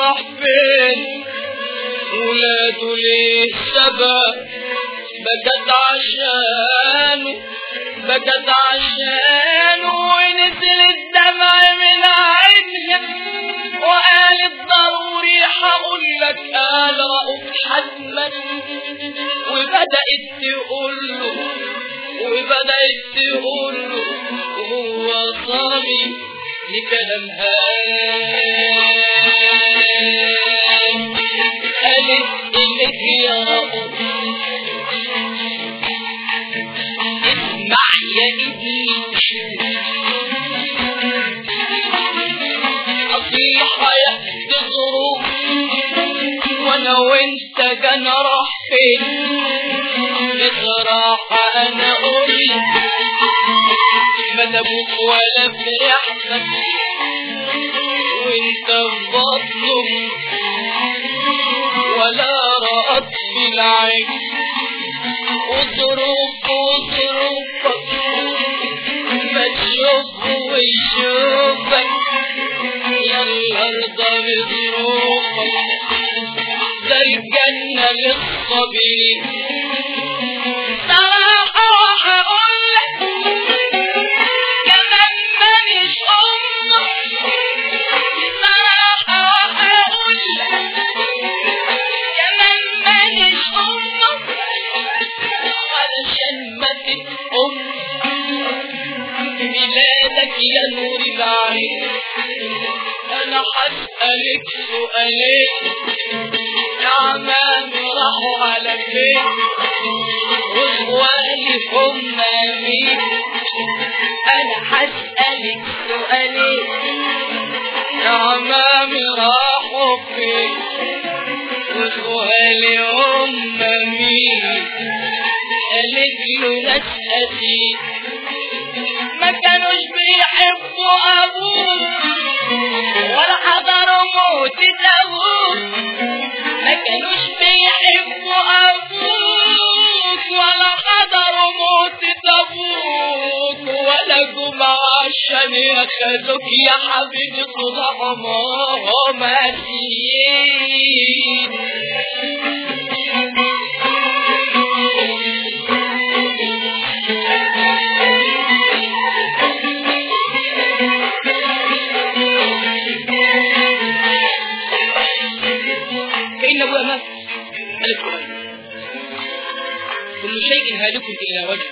راح فين ولاده ليه سبب بكت عشانه بكت عشانه ونزل الدمع من عينها وقالت ضروري هقول لك قال رؤوف حتما وبدأت تقول له وبدأت تقول له وهو صامي لكلامها قالت إليك يا رؤوف اسمع يا ابني نصيحة يحدي ظروف وانا وانت جانا راح فين بصراحة انا قلت ما ابوك ولا فرحتك وانت في بطنه ولا رأت في العين وظروف وظروفك ما تشوف ويشوفك يلا ارضى بظروفك ده الجنة للصبي صراحة وهقول لك كمان مانيش أمك صراحة وهقول لك كمان مانيش أمك علشان ما تتقم بلادك يا نور العين انا هسألك سؤالين يا عمامي راحوا على فين واخواني هم مين انا هسألك سؤالين يا عمامي راحوا فين واخواني هم مين قالت له نسأتي ما كانوش بيحبوا ابوه ولا حضروا موت ابوه ما كانوش بيحبوا ابوك ولا حضروا موت ابوك ولا جم عشان ياخدوك يا حبيبي طول عمرهم اسيين فإن أبوها مات ألف غير كل شيء هالك إلى وجه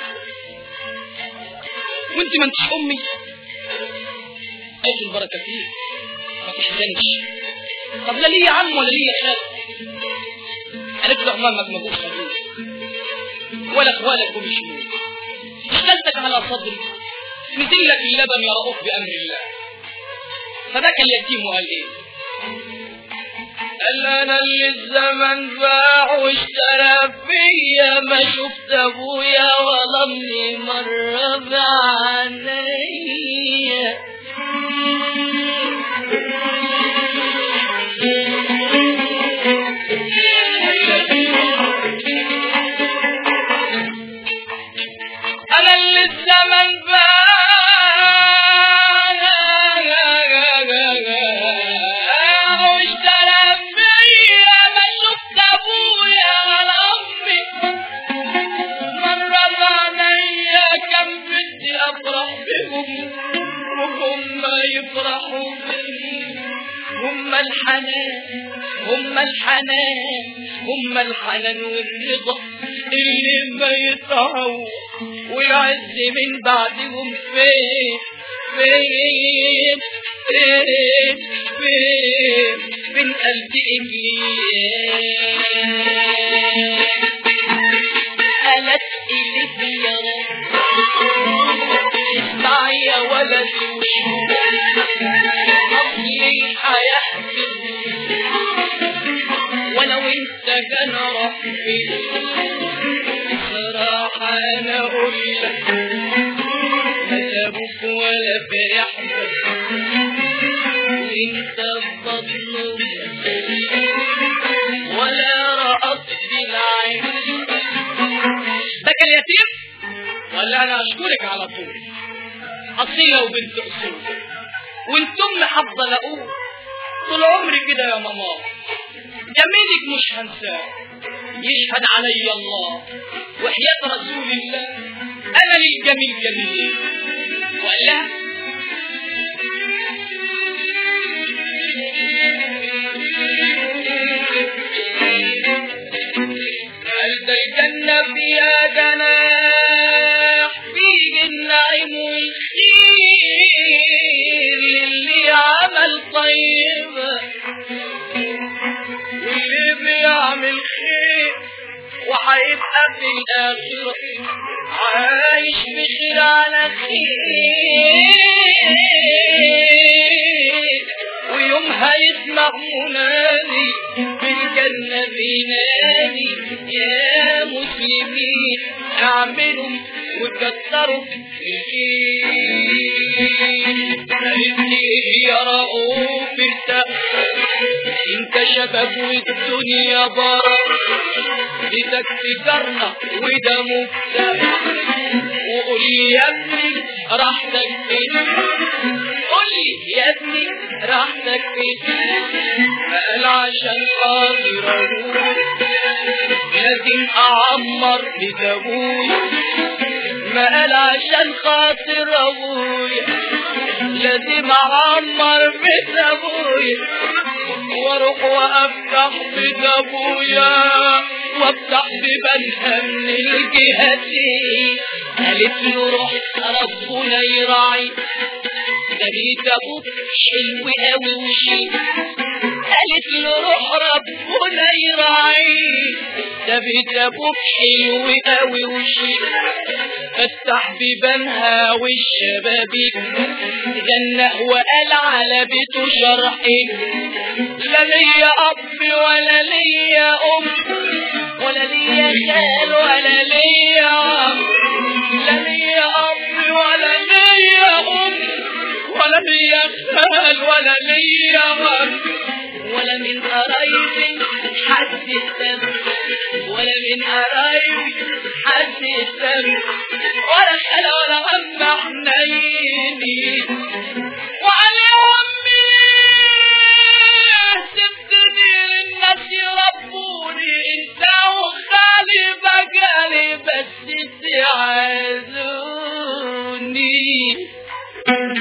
وانت ما انتش أمي أيش البركة فيه ما تحزنش طب لا لي عم ولا لي خال قالت له أمامك ما بوش أبوك ولا أخوالك ومشيون اشتلتك على صدري نزل لك اللبن يا رؤوف بأمر الله فذاك اليتيم وقال ايه قال انا اللي الزمن باع واشترى فيا ما شفت ابويا ولا امي مره بعينيا انا اللي الزمن باع واشترى فيا ما شفت ابويا ولا امي مرة بعينيا كان بدي افرح بهم وهم يفرحوا بي هم الحنان هم الحنان هم الحنان والرضا اللي ما يتعوض والعز من بعدهم فين فين فين فين فين قلبي إبليس قالت إليك يا رب اسمع يا ولدي وشوف أصلي هيحكي ولو انت كان ربي صراحة انا اقول لك ما سابوك ولا فرحتك انت بفضل ولا رأت بالعين ده كان يتيم ولا انا اشكرك على طول اصيلة وبنت اصول وانتم حافظة لاقوه طول عمري كده يا ماما جميلك مش هنساه يشهد علي الله وحياة رسول الله أنا للجميل جميل ولا قلب الجنة فيها جناح فيه النعيم والخير اللي عمل طيب واللي بيعمل خير وهيبقى في الآخرة عايش بخير على خير ويومها يسمع منادي بالجنة بينادي يا مسلمين اعملوا وكسروا يا رؤوف انت شباب والدنيا برا بتكسرنا وده مبتدأ وقول يا ابني راحتك فين قول لي يا ابني راحتك فين قال عشان خاطر ابوك لازم اعمر بيت ابويا ما قال عشان خاطر ابويا لازم اعمر بيت ابويا واروح وافتح بيت ابويا وافتح ببنها من الجهتين قالت له روح ربنا يراعي ده بيت ابوك حلو قوي وشيك قالت له روح ربنا يراعي ده بيت ابوك حلو قوي وشيك فتح بيبانها والشبابيك جنة وقال على بيته شرحين لا ليا اب ولا ليا ام ولا ليا خال ولا ليا عم لا ليا اب ولا ليا ام ولا ليا خال ولا ليا عم ولا من قرايبي حد الدم ولا من قرايبي حد الدم ولا خال ولا عم حنيني وعلى امي سبتني للناس يربوني انت وخالي بقالي بس تعزوني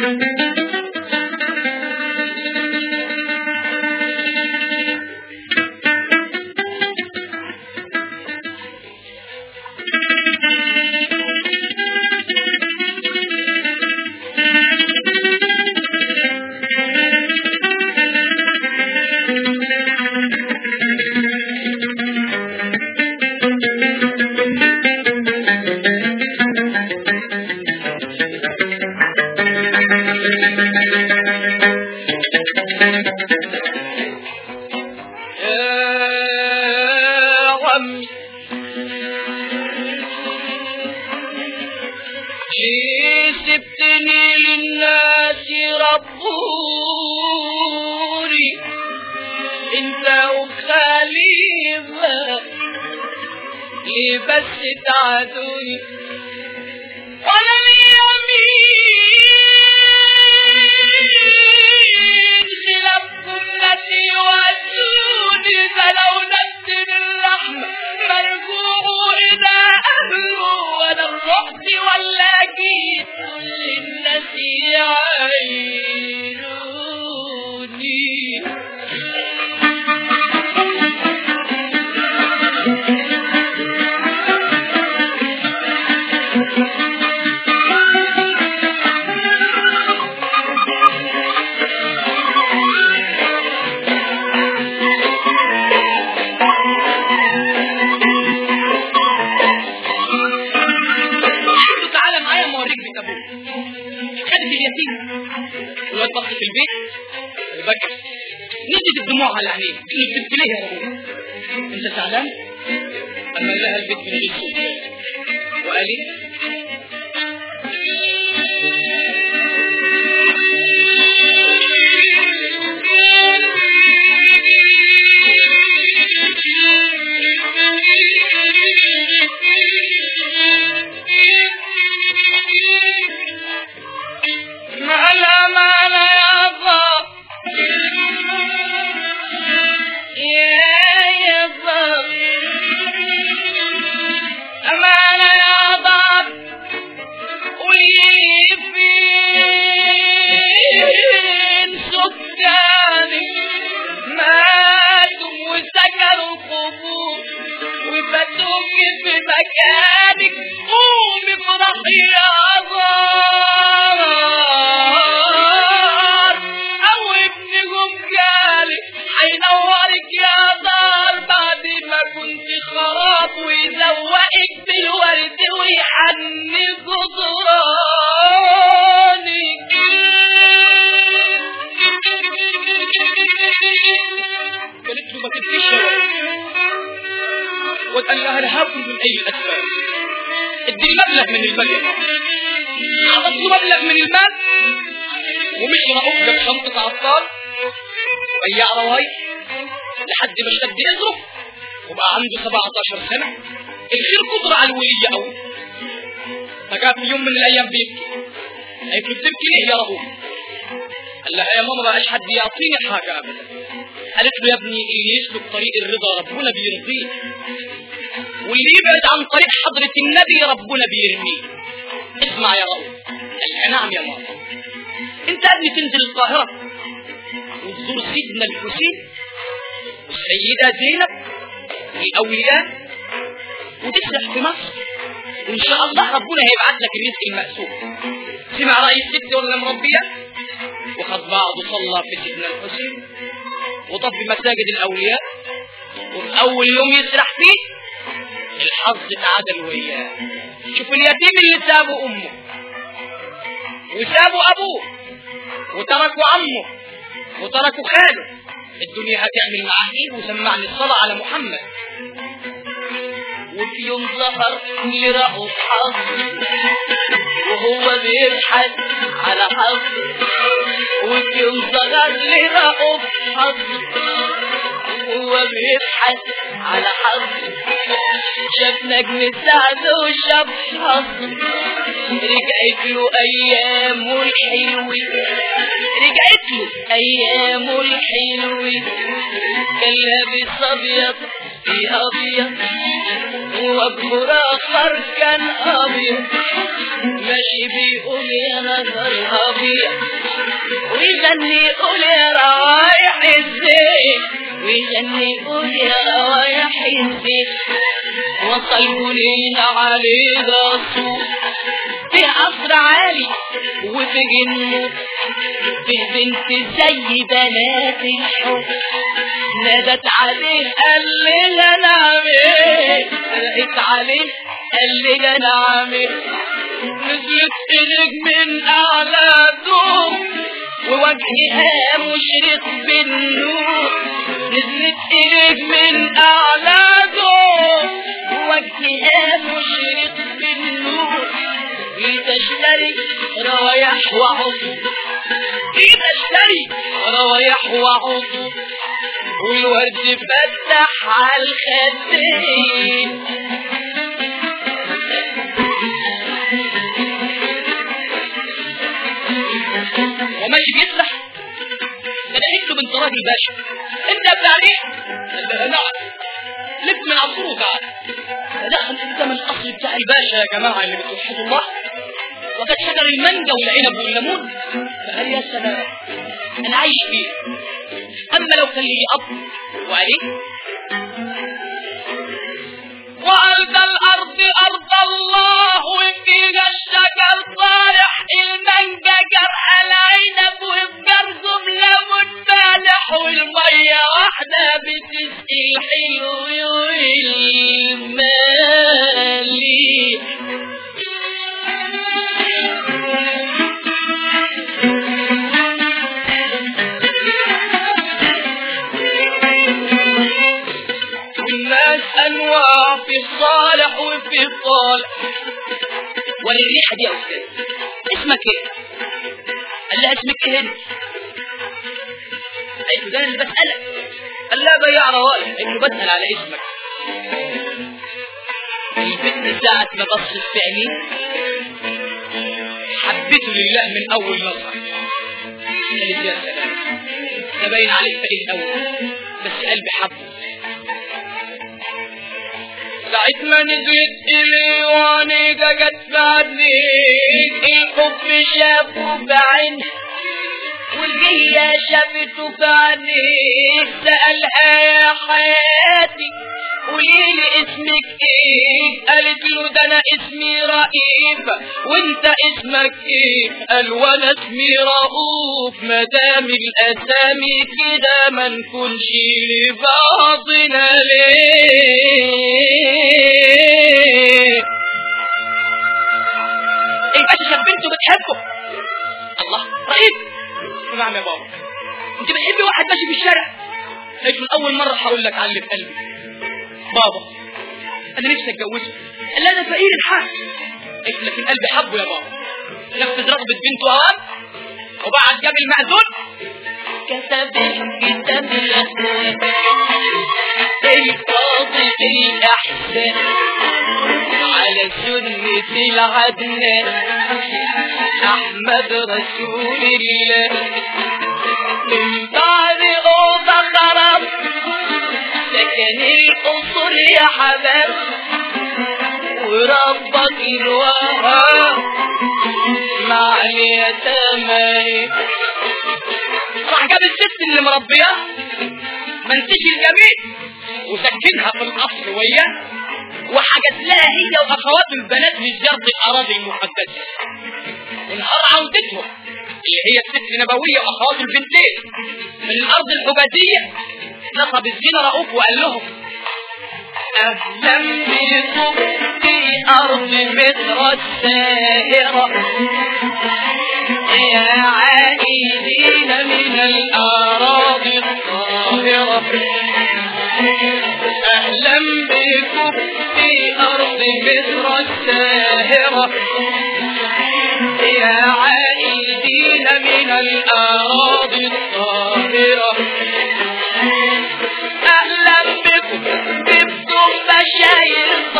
يا عمي ليه سبتني للناس يربوني انت وخليفة ليه بس تعدوني ولا اليمين خلافكم نتي ودوني ده لو نزل اللحم مرجوع الى اهله وانا رحت ولا جيت كل الناس يعينوني تعالى معايا ما اوريك بيت ابوك خدت اليتيم الواد بص في البيت وبكى نزلت الدموع على عينيه قلت له بتبكي ليه يا ابوك انت زعلان اما لها البيت من غير صوت وقال لي ما الأمانة يا الله في مكانك قومي افرحي يا زار او ابنكم جالك هينورك يا دار بعد ما كنت خراب ويزوقك بالورد ويحني جدرانك قالت له ما تبكيش يا ولد وقال لها انا هاكل من اي الاسباب ادي مبلغ من المال اعطت له مبلغ من المال ومشي رؤوف جاب شنطة عطار وبيع روايح لحد ما اشتد يزرف وبقى عنده 17 سنة الخير كتر على الولية قوي فجاء في يوم من الايام بيبكي قالت له بتبكي ليه يا رؤوف قال لها يا ماما بقاش حد يعطيني حاجة ابدا قالت له يا ابني اللي يسلك طريق الرضا ربنا بيرضيه واللي يبعد عن طريق حضرة النبي ربنا بيرميه اسمع يا رؤوف قال لها نعم يا ماما انت يا ابني تنزل القاهرة وتزور سيدنا الحسين والسيدة زينب الأولياء وتسرح في مصر وإن شاء الله ربنا هيبعت لك الرزق المأسوف سمع رأي الست ولا مربية وخد بعضه صلى في سيدنا الحسين وطب مساجد الأولياء وفي أول يوم يسرح فيه الحظ اتعادل وياه شوف اليتيم اللي سابه أمه وسابوا أبوه وتركوا عمه وتركوا خاله الدنيا هتعمل معاه ايه وسمعني الصلاة على محمد وفي يوم ظهر لرأوا حظ وهو بيبحث على حظ وفي يوم ظهر لرأوا حظ وهو بيبحث على حظ شاف نجم السعد وشاف حظ رجعت له ايامه الحلوة رجعت له ايامه الحلوة كان لابس ابيض في ابيض وابو اخر كان ابيض ماشي بيقول يا نظر ابيض ويغني يقول يا روايح الزين ويغني يقول يا روايح الزين وصلوا لينا عليه رسول في عصر عالي وفي جنه في بنت زي بنات الحب نادت عليه قال لي انا عامل رقت عليه قال لي انا عامل نزلت ايدك من اعلى دور ووجهها مشرق بالنور نزلت ايدك من اعلى دور ووجهها مشرق بالنور لتشتري روايح وعطر لتشتري روايح وعطر والورد فتح على الخدين وماشي بيسرح فلقيت له بنت راجل باشا انت يا ابن علي قال نعم لف من عصره وقعد فدخل قدام القصر بتاع الباشا يا جماعه اللي بتوحدوا الله وقد شجر المانجا والعنب والليمون فقال يا سلام انا عايش فيه اما لو كان لي اب وعليه وأرض الأرض أرض الله وفيها الشجر طارح المانجا جرح العنب والجرزم ليمون فالح والمية واحدة بتسقي الحلو والمالي الناس انواع في الصالح وفي الصالح وللريحه دي يا استاذ اسمك ايه؟ قال لها اسمك ايه انت؟ قالت له ده انا اللي بسالك قال لها بياع روائح انه بسال على اسمك البنت ساعة ما بصت في عينيه حبيته لله من اول نظرة قالت يا سلام ده باين عليك فقير قوي بس قلبي حبه ساعة ما نزلت إلي وعينيك جت بعدين الحب شافه بعين والجية شافته بعدين سألها يا حياة بناتي قولي لي اسمك ايه قالت له ده انا اسمي رئيف وانت اسمك ايه قال وانا اسمي رؤوف ما دام الاسامي كده ما نكونش لبعضنا ليه يبقى شاف بنته بتحبه الله رئيف نعم يا بابا انت بتحبي واحد ماشي في الشارع قالت من اول مره هقول لك على اللي في قلبي بابا انا نفسي اتجوزه قال لي انا فقير الحال قلت لكن قلبي حبه يا بابا نفذ رغبه بنته هان وبعد جاب المأذون كتب الكتاب القاضي الأحسن على سنة العدنان أحمد رسول الله من بعد أوضة خرب سكن القصر يا حباب وربك الوهاب مع اليتامى راح جاب الست اللي مربياه منسيش الجميل وسكنها في القصر وياه وحجز لها هي واخوات البنات لزيارة الاراضي المقدسة ونهار عودتهم اللي هي الست نبوية واخوات البنتين من الارض الحجازية نصب الزين رؤوف وقال لهم أهلا بكم في أرض مصر الساهرة يا عائدين من الأراضي الطاهرة أهلا بكم في أرض مصر الساهرة يا عائدين من الأراضي الطاهرة أهلا بكم بكم بشاير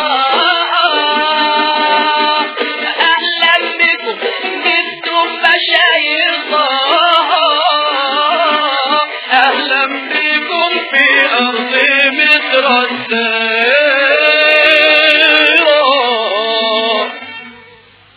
أهلا بكم بكم بشاير أهلا بكم في أرض مصر الساهرة